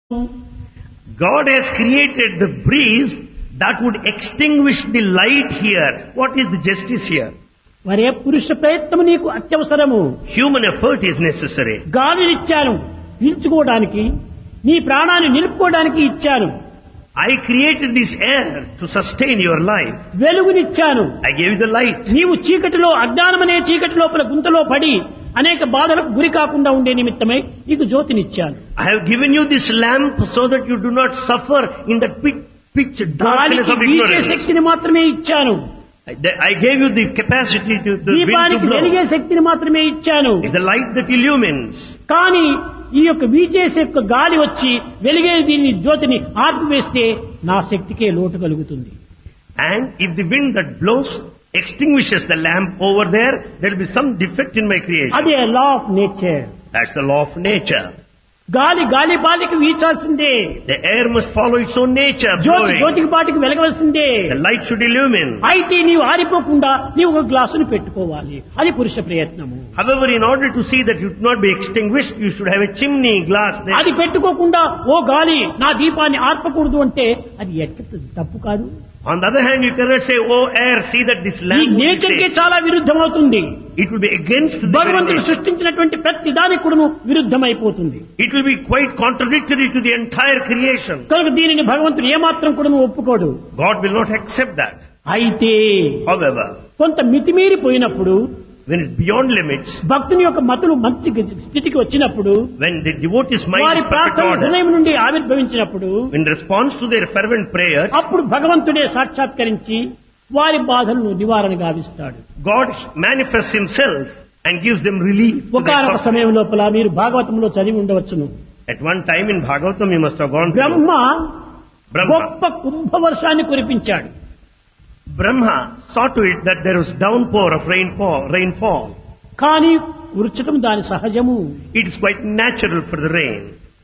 God has created the breeze that would extinguish the light here. What is the justice here? మరే పురుష ప్రయత్నం నీకు అత్యవసరము Human effort is necessary. గాలినిచ్చాను పీల్చుకోవడానికి నీ ప్రాణాన్ని నిలుపుకోవడానికి ఇచ్చాను I created this air to sustain your life. వెలుగునిచ్చాను I gave you the light. నీవు చీకటిలో అజ్ఞానమనే చీకటి లోపల గుంతలో పడి అనేక బాధలకు గురి కాకుండా ఉండే నిమిత్తమై నీకు జ్యోతినిచ్చాను I have given you this lamp so that you do not suffer in the pitch, pitch darkness గాలికి of వీచే ignorance. శక్తిని మాత్రమే ఇచ్చాను I I gave you the capacity to the wind to దీపానికి వెలిగే blow. శక్తిని మాత్రమే ఇచ్చాను It's the light that illumines. కానీ ఈ యొక్క వీచేసే యొక్క గాలి వచ్చి వెలిగే దీన్ని జ్యోతిని ఆర్పివేస్తే నా శక్తికే లోటు కలుగుతుంది And if the wind that blows extinguishes the lamp over there, there will be some defect in my creation. అదే law of nature That's the law of nature. గాలి గాలి బాలికి వీచాల్సిందే The air must follow its own nature, Jyothi blowing. జ్యోతికి బాటికి వెలగవలసిందే The light should illumine. అయితే నీవు ఆరిపోకుండా నీవు ఒక గ్లాసును పెట్టుకోవాలి అది పురుష ప్రయత్నము However, in order to see that you do not be extinguished, you should have a chimney glass there. అది పెట్టుకోకుండా ఓ గాలి నా దీపాన్ని ఆర్పకూడదు అంటే అది ఎట్ట తప్పు కాదు On the other hand, you cannot say, oh air, see that this ఈ lamp will be నేచర్ కే safe." చాలా విరుద్ధమవుతుంది It will be against the very భగవంతుడు nature. సృష్టించినటువంటి ప్రతి దానికి కూడాను విరుద్ధమైపోతుంది It will be quite contradictory to the entire creation. కనుక దీనిని భగవంతుడు ఏమాత్రం కూడాను ఒప్పుకోడు God will not accept that. అయితే However, కొంత మితిమీరిపోయినప్పుడు when it's beyond limits, భక్తుని యొక్క మతులు మంచి స్థితికి వచ్చినప్పుడు when the devotee's mind వారి is perfect ప్రార్థన order, హృదయం నుండి ఆవిర్భవించినప్పుడు in response to their fervent prayer, అప్పుడు భగవంతుడే సాక్షాత్కరించి వారి బాధలను నివారణ గావిస్తాడు God manifests himself and gives them relief. to their ఒకనొక suffering. సమయం లోపల మీరు భాగవతంలో చదివి ఉండవచ్చును At one time in Bhagavatam, you must have gone Brahma through. Brahma, గొప్ప కుంభవర్షాన్ని కురిపించాడు Brahma saw to it that there was downpour of rainfall. rainfall. కానీ కుర్చటం దాని సహజము It is quite natural for the rain.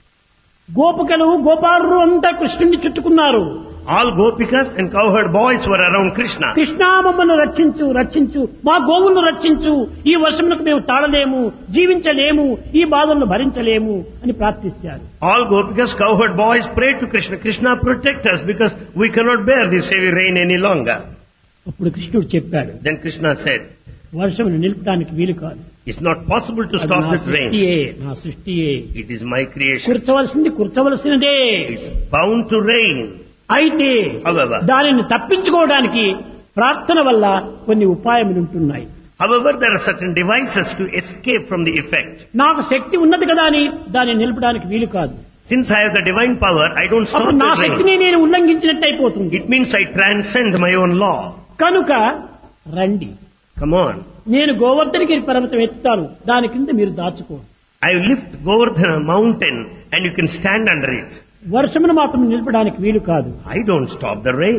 గోపికలు గోపాలు అంతా కృష్ణుడిని చుట్టుకున్నారు All gopikas and cowherd boys were around Krishna. Krishna మమ్మల్ని రక్షించు రక్షించు మా గోవులను రక్షించు ఈ వర్షములకు మేము తాళలేము జీవించలేము ఈ బాధలను భరించలేము అని ప్రార్థిస్తారు All gopikas, cowherd boys prayed to Krishna. Krishna protect us because we cannot bear this heavy rain any longer. అప్పుడు కృష్ణుడు చెప్పాడు Then Krishna said, వర్షమును నిలుపడానికి వీలు కాదు it's not possible to అది stop నా this rain. సృష్టియే నా సృష్టియే It is my creation. కుర్చవలసింది కుర్చవలసినదే It's bound to rain. అయితే However, దానిని తప్పించుకోవడానికి ప్రార్థన వల్ల కొన్ని ఉపాయములు ఉంటున్నాయి however, there are certain devices to escape from the effect. నాకు శక్తి ఉన్నది కదా అని దాన్ని నిలపడానికి వీలు కాదు Since I have the divine power, I don't stop అప్పుడు నా the rain. శక్తిని నేను ఉల్లంఘించినట్టు అయిపోతుంది It means I transcend my own law. కనుక రండి Come on. నేను గోవర్ధనగిరి పర్వతం ఎత్తుతాను దాని కింద మీరు దాచుకోండి I lift Govardhana mountain and you can stand under it. వర్షమును మాత్రం నిలపడానికి వీలు కాదు I don't stop the rain.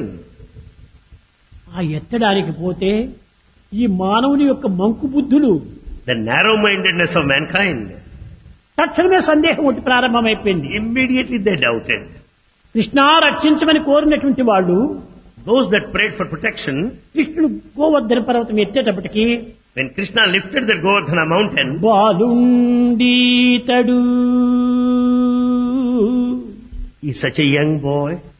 ఆ ఎత్తడానికి పోతే ఈ మానవుని యొక్క మంకు బుద్ధులు The narrow-mindedness of mankind. తక్షణమే సందేహం ఒకటి ప్రారంభమైపోయింది Immediately they doubted. కృష్ణా రక్షించమని కోరినటువంటి వాళ్ళు Those that prayed for protection, కృష్ణుడు గోవర్ధన పర్వతం ఎత్తేటప్పటికి when Krishna lifted the Govardhana mountain, బాలుండీతడు he's such a young boy.